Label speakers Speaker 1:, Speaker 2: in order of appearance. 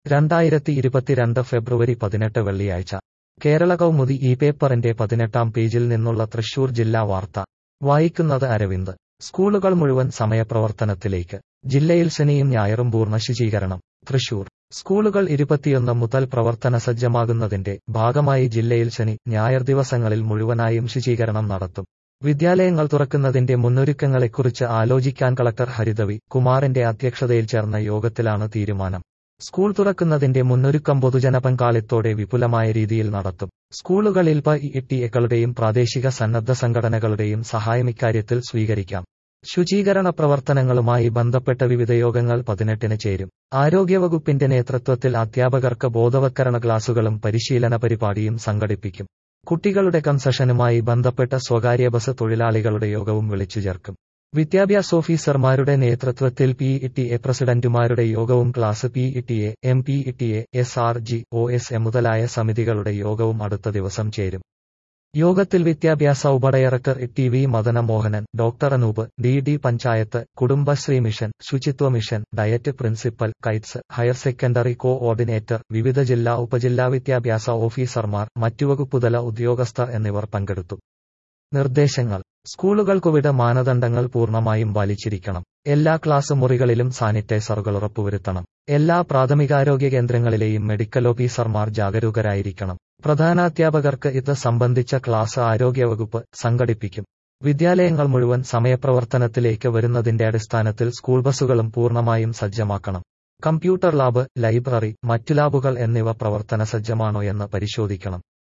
Speaker 1: രണ്ടായിരത്തി ഇരുപത്തിരണ്ട് ഫെബ്രുവരി പതിനെട്ട് വെള്ളിയാഴ്ച കേരള കൗമുദി ഈ പേപ്പറിന്റെ പതിനെട്ടാം പേജിൽ നിന്നുള്ള തൃശൂർ ജില്ലാ വാർത്ത വായിക്കുന്നത് അരവിന്ദ് സ്കൂളുകൾ മുഴുവൻ സമയപ്രവർത്തനത്തിലേക്ക് ജില്ലയിൽ ശനിയും ഞായറും പൂർണ്ണ ശുചീകരണം തൃശൂർ സ്കൂളുകൾ ഇരുപത്തിയൊന്ന് മുതൽ പ്രവർത്തന സജ്ജമാകുന്നതിന്റെ ഭാഗമായി ജില്ലയിൽ ശനി ഞായർ ദിവസങ്ങളിൽ മുഴുവനായും ശുചീകരണം നടത്തും വിദ്യാലയങ്ങൾ തുറക്കുന്നതിന്റെ മുന്നൊരുക്കങ്ങളെക്കുറിച്ച് ആലോചിക്കാൻ കളക്ടർ ഹരിതവി കുമാറിന്റെ അധ്യക്ഷതയിൽ ചേർന്ന യോഗത്തിലാണ് തീരുമാനം സ്കൂൾ തുറക്കുന്നതിന്റെ മുന്നൊരുക്കം പൊതുജന പങ്കാളിത്തോടെ വിപുലമായ രീതിയിൽ നടത്തും സ്കൂളുകളിൽ പഇടിഎകളുടെയും പ്രാദേശിക സന്നദ്ധ സംഘടനകളുടെയും സഹായം ഇക്കാര്യത്തിൽ സ്വീകരിക്കാം ശുചീകരണ പ്രവർത്തനങ്ങളുമായി ബന്ധപ്പെട്ട വിവിധ യോഗങ്ങൾ പതിനെട്ടിന് ചേരും ആരോഗ്യവകുപ്പിന്റെ നേതൃത്വത്തിൽ അധ്യാപകർക്ക് ബോധവത്കരണ ക്ലാസുകളും പരിശീലന പരിപാടിയും സംഘടിപ്പിക്കും കുട്ടികളുടെ കൺസഷനുമായി ബന്ധപ്പെട്ട സ്വകാര്യ ബസ് തൊഴിലാളികളുടെ യോഗവും വിളിച്ചു ചേർക്കും വിദ്യാഭ്യാസ ഓഫീസർമാരുടെ നേതൃത്വത്തിൽ പി ഇ എ പ്രസിഡന്റുമാരുടെ യോഗവും class P E A M P E A S R G O S A മുതലായ സമിതികളുടെ യോഗവും അടുത്ത ദിവസം ചേരും യോഗത്തിൽ വിദ്യാഭ്യാസ ഉപഡയറക്ടർ T V Madanamohanan doctor Anoop D D panchayat Kudumbashree mission ശുചിത്വ mission DIET principal kites higher secondary coordinator വിവിധ ജില്ലാ ഉപജില്ലാ വിദ്യാഭ്യാസ ഓഫീസർമാർ മറ്റു വകുപ്പുതല ഉദ്യോഗസ്ഥർ എന്നിവർ പങ്കെടുത്തു നിർദ്ദേശങ്ങൾ സ്കൂളുകൾ കോവിഡ് മാനദണ്ഡങ്ങൾ പൂർണ്ണമായും പാലിച്ചിരിക്കണം എല്ലാ ക്ലാസ് മുറികളിലും സാനിറ്റൈസറുകൾ ഉറപ്പുവരുത്തണം എല്ലാ പ്രാഥമികാരോഗ്യ കേന്ദ്രങ്ങളിലെയും മെഡിക്കൽ ഓഫീസർമാർ ജാഗരൂകരായിരിക്കണം പ്രധാനാധ്യാപകർക്ക് ഇത് സംബന്ധിച്ച ക്ലാസ് ആരോഗ്യവകുപ്പ് സംഘടിപ്പിക്കും വിദ്യാലയങ്ങൾ മുഴുവൻ സമയപ്രവർത്തനത്തിലേക്ക് വരുന്നതിന്റെ അടിസ്ഥാനത്തിൽ സ്കൂൾ ബസ്സുകളും പൂർണ്ണമായും സജ്ജമാക്കണം കമ്പ്യൂട്ടർ ലാബ് ലൈബ്രറി മറ്റു ലാബുകൾ എന്നിവ പ്രവർത്തന സജ്ജമാണോ എന്ന് പരിശോധിക്കണം